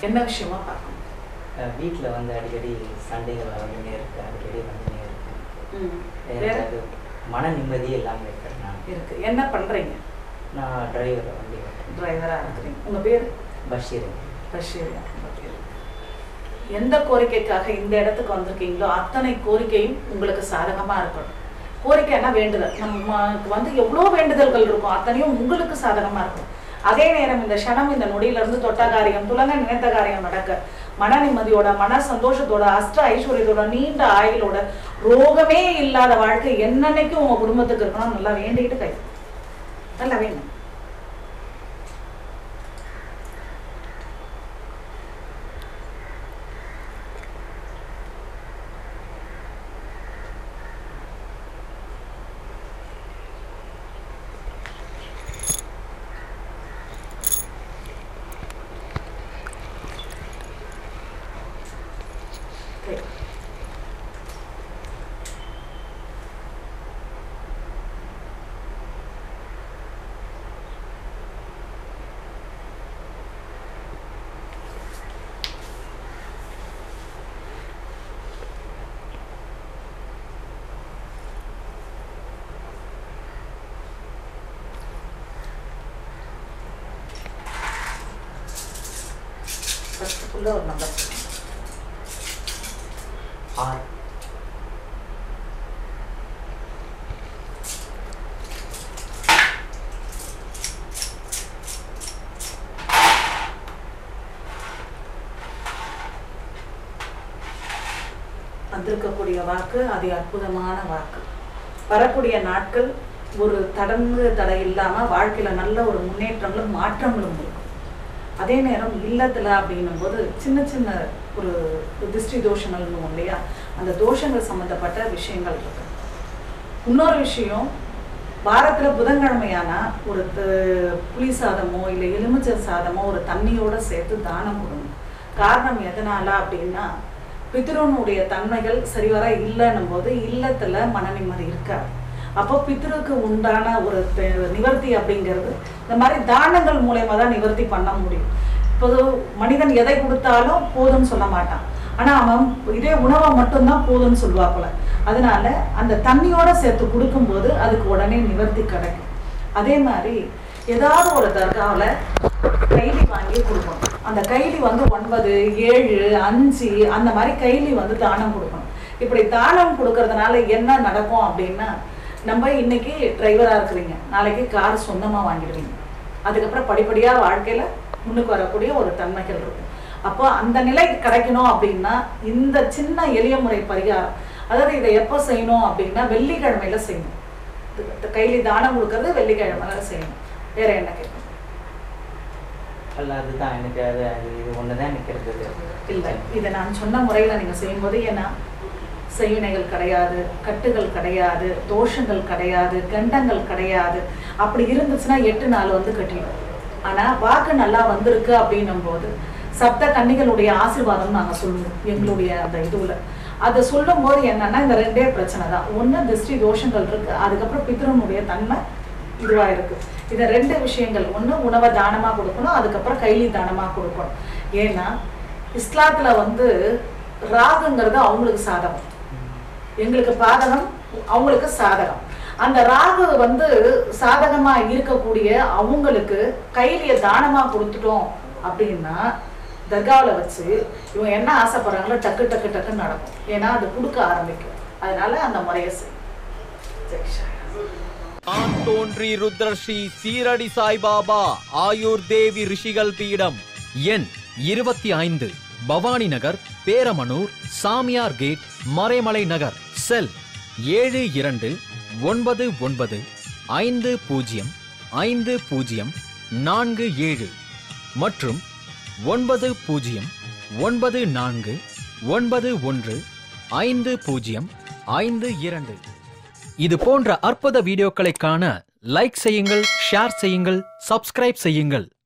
என்ன விஷயமா பார்க்கணும் வீட்டில் வந்து அடிக்கடி சண்டைகள் வந்துனே இருக்கு அடிக்கடி வந்துனே இருக்கு ம். வேற எனக்கு அது மன நிம்மதியே இல்லாமல் இருக்கிறேன் நான் இருக்கு என்ன பண்றீங்க நான் டிரைவர் வண்டி ஓட்டுறேன் டிரைவரா இருக்கிறீங்க உங்க பேர் பஷீர் பஷீர் உங்க பேர் எந்த கோரிக்கைக்காக இந்த இடத்துக்கு வந்திருக்கீங்களோ அத்தனை கோரிக்கையும் உங்களுக்கு சாதகமா இருக்கணும் கோரிக்கைன்னா வேண்டுதல் நமக்கு வந்து எவ்வளோ வேண்டுதல்கள் இருக்கும் அத்தனையும் உங்களுக்கு சாதகமா இருக்கும் அதே நேரம் இந்த க்ஷணம் இந்த நொடியில இருந்து தொட்ட காரியம் துலங்க நினைத்த காரியம் நடக்க மன நிம்மதியோட மன சந்தோஷத்தோட அஷ்ட ஐஸ்வர்யத்தோட நீண்ட ஆயுளோட ரோகமே இல்லாத வாழ்க்கை என்னன்னைக்கும் உங்க குடும்பத்துக்கு இருக்கணும் நல்லா வேண்டிக்கிட்டு கை நல்லா வேணும் கை ஃபஸ்ட்டுக்குள்ள ஒரு நம்பர் ஆர் வந்திருக்கக்கூடிய வாக்கு அதி அற்புதமான வாக்கு வரக்கூடிய நாட்கள் ஒரு தடங்கு தடை இல்லாம வாழ்க்கையில நல்ல ஒரு முன்னேற்றங்களும் மாற்றங்களும் இருக்கும் அதே நேரம் இல்லத்துல அப்படின்னும் போது சின்ன சின்ன ஒரு திருஷ்டி தோஷங்கள்னு இல்லையா அந்த தோஷங்கள் சம்பந்தப்பட்ட விஷயங்கள் இருக்கு இன்னொரு விஷயம் வாரத்துல புதன்கிழமையானா ஒரு த- புளி சாதமோ இல்லை எலுமிச்சை சாதமோ ஒரு தண்ணியோட சேர்த்து தானம் கொடுங்க காரணம் எதனால அப்படின்னா பித்ருனுடைய தன்மைகள் சரிவர இல்லைன்னும் போது இல்லத்துல மன நிம்மதி இருக்காது அப்போ பித்ருக்கு உண்டான ஒரு தெ- நிவர்த்தி அப்படிங்கிறது இந்த மாதிரி தானங்கள் மூலயமா தான் நிவர்த்தி பண்ண முடியும் இப்போது மனிதன் எதை கொடுத்தாலும் போதும்னு சொல்ல மாட்டான் ஆனா அவன் இதே உணவை மட்டும்தான் போதும்னு சொல்லுவாப்புல அதனால அந்த தண்ணியோட சேர்த்து கொடுக்கும்போது அதுக்கு உடனே நிவர்த்தி கிடைக்கும் அதே மாதிரி ஏதாவது ஒரு தர்காவில் கைலி வாங்கி கொடுக்கணும் அந்த கைலி வந்து ஒன்பது ஏழு அஞ்சு அந்த மாதிரி கைலி வந்து தானம் கொடுக்கணும் இப்படி தானம் கொடுக்கறதுனால என்ன நடக்கும் அப்படின்னா நம்ம இன்னைக்கு டிரைவரா இருக்கிறீங்க நாளைக்கு கார் சொந்தமா வாங்கிடுவீங்க அதுக்கப்புறம் படிப்படியா வாழ்க்கையில முன்னுக்கு வரக்கூடிய ஒரு தன்மைகள் இருக்கும் அப்போ அந்த நிலை கிடைக்கணும் அப்படின்னா இந்த சின்ன எளிய முறை பரிகாரம் அதாவது இதை எப்போ செய்யணும் அப்படின்னா வெள்ளிக்கிழமையில செய்யணும் இது கைலி தானம் கொடுக்கறது வெள்ளிக்கிழமையில செய்யணும் வேற என்ன கேட்கணும் அல்ல அதுதான் எனக்கு அது அது இது ஒன்று தான் எனக்கு இருந்தது இல்லை இதை நான் சொன்ன முறையில் நீங்கள் செய்யும்போது ஏன்னா செய்வினைகள் கிடையாது கட்டுகள் கிடையாது தோஷங்கள் கிடையாது கண்டங்கள் கிடையாது அப்படி இருந்துச்சுன்னா எட்டு நாள் வந்து கட்டிடும் ஆனால் வாக்கு நல்லா வந்திருக்கு அப்படின்னும் போது சப்த கன்னிகளுடைய ஆசீர்வாதம் நாங்கள் சொல்லுவோம் எங்களுடைய அந்த இதுவில் அதை சொல்லும் போது என்னன்னா இந்த ரெண்டே பிரச்சனை தான் ஒன்று திருஷ்டி தோஷங்கள் இருக்கு அதுக்கப்புறம் பித்ருனுடைய தன்மை இதுவா இருக்கு இந்த ரெண்டு விஷயங்கள் ஒண்ணு உணவை தானமா கொடுக்கணும் அதுக்கப்புறம் கைலி தானமா கொடுக்கணும் ஏன்னா இஸ்லாத்துல வந்து ராகுங்கிறது அவங்களுக்கு சாதகம் எங்களுக்கு பாதகம் அவங்களுக்கு சாதகம் அந்த ராகு வந்து சாதகமா இருக்கக்கூடிய அவங்களுக்கு கைலிய தானமா கொடுத்துட்டோம் அப்படின்னா தர்காவில் வச்சு இவங்க என்ன ஆசைப்படுறாங்களோ டக்கு டக்கு டக்குன்னு நடக்கும் ஏன்னா அது கொடுக்க ஆரம்பிக்கும் அதனால அந்த முறையை செய் ஜெய் ஷா. தான் தோன்றி ருத்ரஸ்ரீ சீரடி சாய்பாபா ஆயுர் தேவி ரிஷிகள் பீடம் எண் இருபத்தி ஐந்து பவானி நகர் பேரமனூர் சாமியார் கேட் மறைமலை நகர் செல் ஏழு இரண்டு ஒன்பது ஒன்பது ஐந்து பூஜ்ஜியம் ஐந்து பூஜ்ஜியம் நான்கு ஏழு மற்றும் ஒன்பது பூஜ்ஜியம் ஒன்பது நான்கு ஒன்பது ஒன்று ஐந்து பூஜ்ஜியம் ஐந்து இரண்டு இது போன்ற அற்புத வீடியோக்களை காண லைக் செய்யுங்கள் ஷேர் செய்யுங்கள் சப்ஸ்கிரைப் செய்யுங்கள்